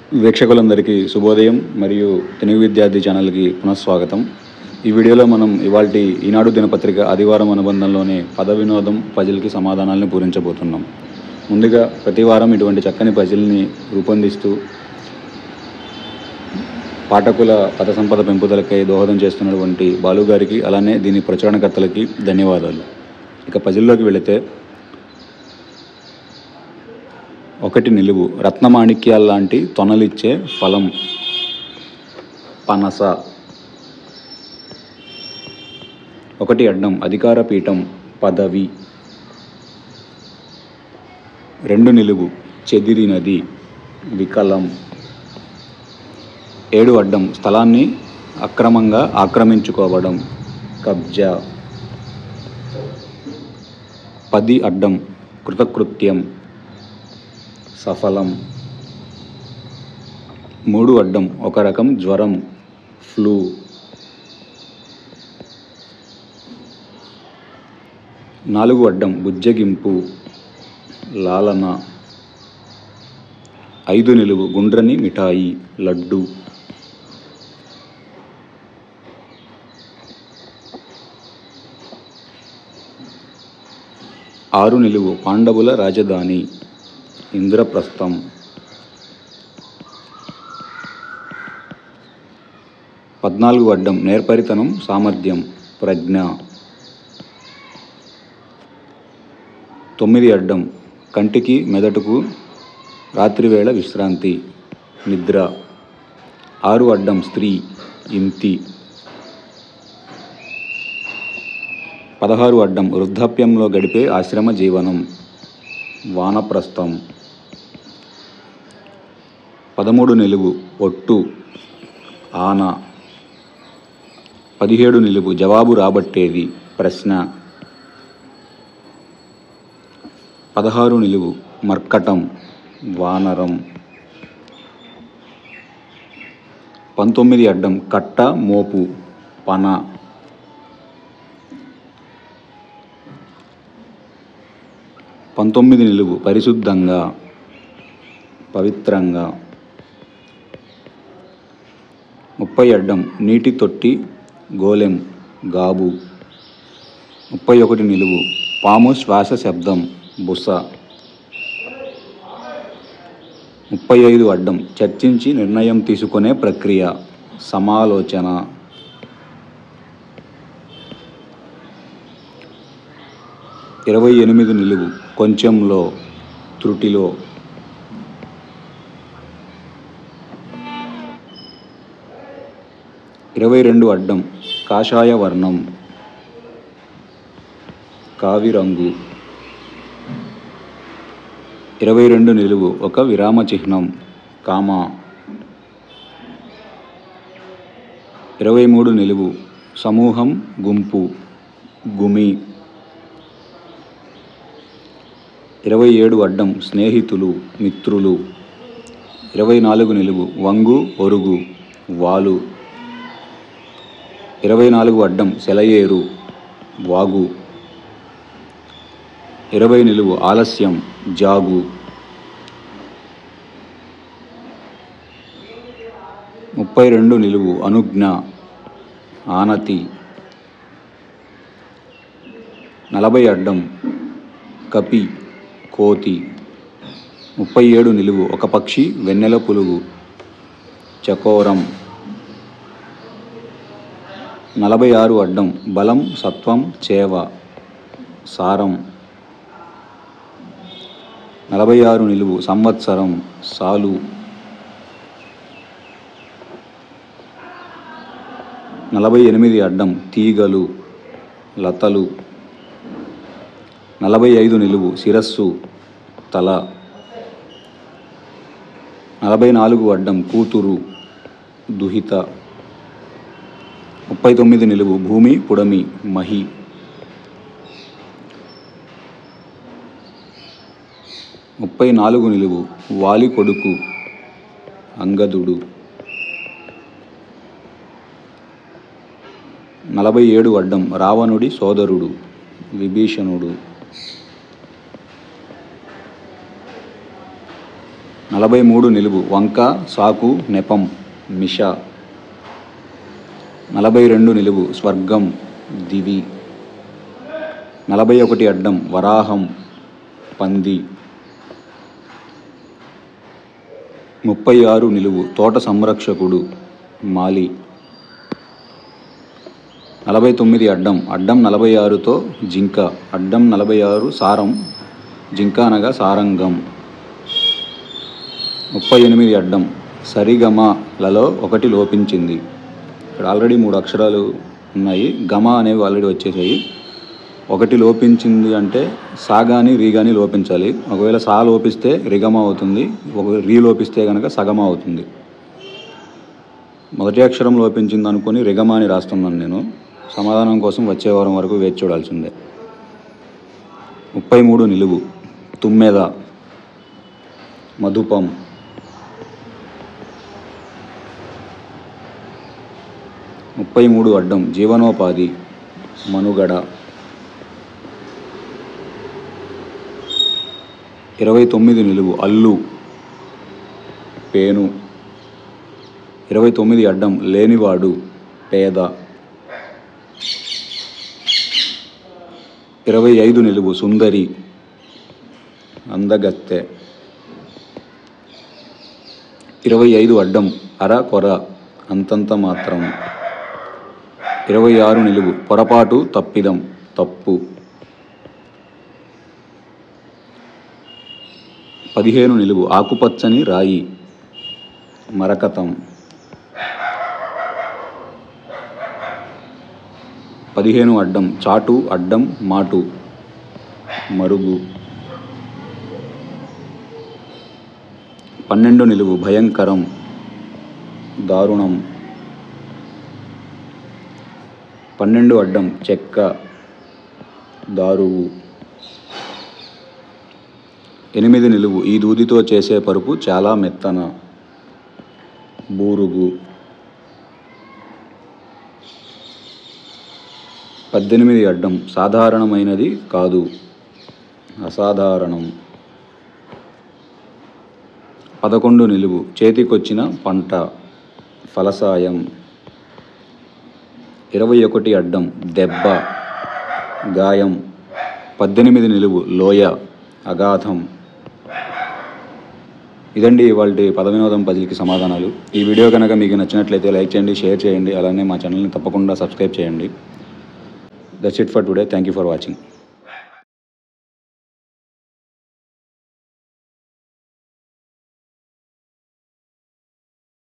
వీక్షకులందరికీ శుభోదయం మరియు తెలుగు విద్యార్థి ఛానల్కి పునఃస్వాగతం ఈ వీడియోలో మనం ఇవాళ ఈనాడు దినపత్రిక ఆదివారం అనుబంధంలోని పద వినోదం పజిల్కి సమాధానాలను పూరించబోతున్నాం ముందుగా ప్రతి వారం ఇటువంటి చక్కని పజిల్ని రూపొందిస్తూ పాఠకుల పద సంపద పెంపుదలకై దోహదం చేస్తున్నటువంటి బాలు గారికి అలానే దీని ప్రచురణకర్తలకి ధన్యవాదాలు ఇక పజిల్లోకి వెళితే ఒకటి నిలువు రత్నమాణిక్యాల్లాంటి తొనలిచ్చే ఫలం పనస ఒకటి అడ్డం అధికార పీఠం పదవి రెండు నిలువు చెదిరినది వికలం ఏడు అడ్డం స్థలాన్ని అక్రమంగా ఆక్రమించుకోవడం కబ్జా పది అడ్డం కృతకృత్యం సఫలం మూడు అడ్డం ఒక రకం జ్వరం ఫ్లూ నాలుగు అడ్డం బుజ్జగింపు లాలన ఐదు నిలువు గుండ్రని మిఠాయి లడ్డు ఆరు నిలువు పాండవుల రాజధాని ఇంద్రప్రస్థం పద్నాలుగు అడ్డం నేర్పరితనం సామర్థ్యం ప్రజ్ఞ తొమ్మిది అడ్డం కంటికి మెదడుకు రాత్రివేళ విశ్రాంతి నిద్ర ఆరు అడ్డం స్త్రీ ఇంతి పదహారు అడ్డం వృద్ధాప్యంలో గడిపే ఆశ్రమ జీవనం వానప్రస్థం పదమూడు నిలువు ఒట్టు ఆన పదిహేడు నిలువు జవాబు రాబట్టేది ప్రశ్న పదహారు నిలువు మర్కటం వానరం పంతొమ్మిది అడ్డం కట్ట మోపు పన పంతొమ్మిది నిలువు పరిశుద్ధంగా పవిత్రంగా ముప్పై అడ్డం నీటి తొట్టి గోలెం గాబు ముప్పై ఒకటి నిలువు పాము శ్వాస శబ్దం బుస ముప్పై ఐదు అడ్డం చర్చించి నిర్ణయం తీసుకునే ప్రక్రియ సమాలోచన ఇరవై ఎనిమిది నిలువు కొంచెంలో త్రుటిలో ఇరవై రెండు అడ్డం కాషాయ వర్ణం కావిరంగు ఇరవై రెండు నిలువు ఒక విరామ చిహ్నం కామ ఇరవై మూడు నిలువు సమూహం గుంపు గుమి ఇరవై ఏడు అడ్డం స్నేహితులు మిత్రులు ఇరవై నాలుగు నిలువు వంగు ఒరుగు వాలు ఇరవై నాలుగు అడ్డం సెలయేరు వాగు ఇరవై నిలువు ఆలస్యం జాగు ముప్పై రెండు నిలువు అనుజ్ఞ ఆనతి నలభై అడ్డం కపి కోతి ముప్పై ఏడు నిలువు ఒక పక్షి వెన్నెల పులుగు చకోరం నలభై ఆరు అడ్డం బలం సత్వం చేవ సారం నలభై ఆరు నిలువు సంవత్సరం సాలు నలభై ఎనిమిది అడ్డం తీగలు లతలు నలభై ఐదు నిలువు శిరస్సు తల నలభై నాలుగు అడ్డం కూతురు దుహిత ముప్పై తొమ్మిది నిలువు భూమి పుడమి మహి ముప్పై నాలుగు నిలువు వాలి కొడుకు అంగదుడు నలభై ఏడు అడ్డం రావణుడి సోదరుడు విభీషణుడు నలభై మూడు నిలువు వంక సాకు నెపం మిష నలభై రెండు నిలువు స్వర్గం దివి నలభై ఒకటి అడ్డం వరాహం పంది ముప్పై ఆరు నిలువు తోట సంరక్షకుడు మాలి నలభై తొమ్మిది అడ్డం అడ్డం నలభై ఆరుతో జింక అడ్డం నలభై ఆరు సారం జింక అనగా సారంగం ముప్పై ఎనిమిది అడ్డం సరిగమలలో ఒకటి లోపించింది ఇక్కడ ఆల్రెడీ మూడు అక్షరాలు ఉన్నాయి గమ అనేవి ఆల్రెడీ వచ్చేసాయి ఒకటి లోపించింది అంటే సా కానీ రీ కానీ లోపించాలి ఒకవేళ సా లోపిస్తే రిగమ అవుతుంది ఒక రీ లోపిస్తే కనుక సగమ అవుతుంది మొదటి అక్షరం లోపించింది అనుకొని రిగమ అని రాస్తున్నాను నేను సమాధానం కోసం వచ్చే వారం వరకు వేచి చూడాల్సిందే ముప్పై మూడు నిలువు తుమ్మెద మధుపం ముప్పై మూడు అడ్డం జీవనోపాధి మనుగడ ఇరవై తొమ్మిది నిలువు అల్లు పేను ఇరవై తొమ్మిది అడ్డం లేనివాడు పేద ఇరవై ఐదు నిలువు సుందరి అందగత్తె ఇరవై ఐదు అడ్డం అర కొర అంతంత మాత్రం ఇరవై ఆరు నిలువు పొరపాటు తప్పిదం తప్పు పదిహేను నిలువు ఆకుపచ్చని రాయి మరకతం పదిహేను అడ్డం చాటు అడ్డం మాటు మరుగు పన్నెండు నిలువు భయంకరం దారుణం పన్నెండు అడ్డం చెక్క దారువు ఎనిమిది నిలువు ఈ దూదితో చేసే పరుపు చాలా మెత్తన బూరుగు పద్దెనిమిది అడ్డం సాధారణమైనది కాదు అసాధారణం పదకొండు నిలువు చేతికొచ్చిన పంట ఫలసాయం ఇరవై ఒకటి అడ్డం దెబ్బ గాయం పద్దెనిమిది నిలువు లోయ అగాధం ఇదండి ఇవాళ పద వినోదం పజిల్కి సమాధానాలు ఈ వీడియో కనుక మీకు నచ్చినట్లయితే లైక్ చేయండి షేర్ చేయండి అలానే మా ఛానల్ని తప్పకుండా సబ్స్క్రైబ్ చేయండి that's it for today thank you for watching